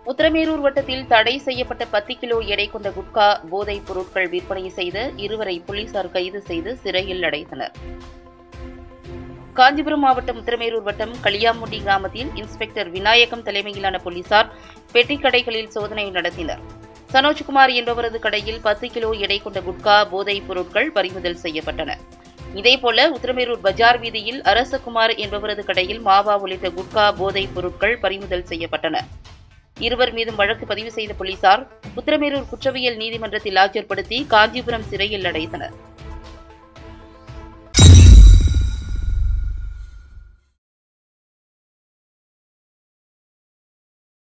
உத்தரமேரூர் வட்டத்தில் தடை செய்யப்பட்ட பத்து கிலோ எடை கொண்ட குட்கா போதைப் பொருட்கள் விற்பனை செய்த இருவரை போலீசார் கைது செய்து சிறையில் அடைத்தனர் காஞ்சிபுரம் மாவட்டம் உத்தரமேரூர் வட்டம் களியாமுண்டி கிராமத்தில் இன்ஸ்பெக்டர் விநாயகம் தலைமையிலான போலீசார் பெட்டிக் கடைகளில் சோதனை நடத்தினர் சனோஜ்குமார் என்பவரது கடையில் பத்து கிலோ எடை கொண்ட குட்கா போதைப் பொருட்கள் பறிமுதல் செய்யப்பட்டன இதேபோல உத்தரமேரூர் பஜார் வீதியில் அரசகுமார் என்பவரது கடையில் மாவா உள்ளிட்ட குட்கா போதைப் பொருட்கள் பறிமுதல் செய்யப்பட்டன இருவர் மீதும் வழக்கு பதிவு செய்த போலீசார் உத்தரமேரூர் குற்றவியல் நீதிமன்றத்தில் ஆஜர்படுத்தி காஞ்சிபுரம் சிறையில் அடைத்தனர்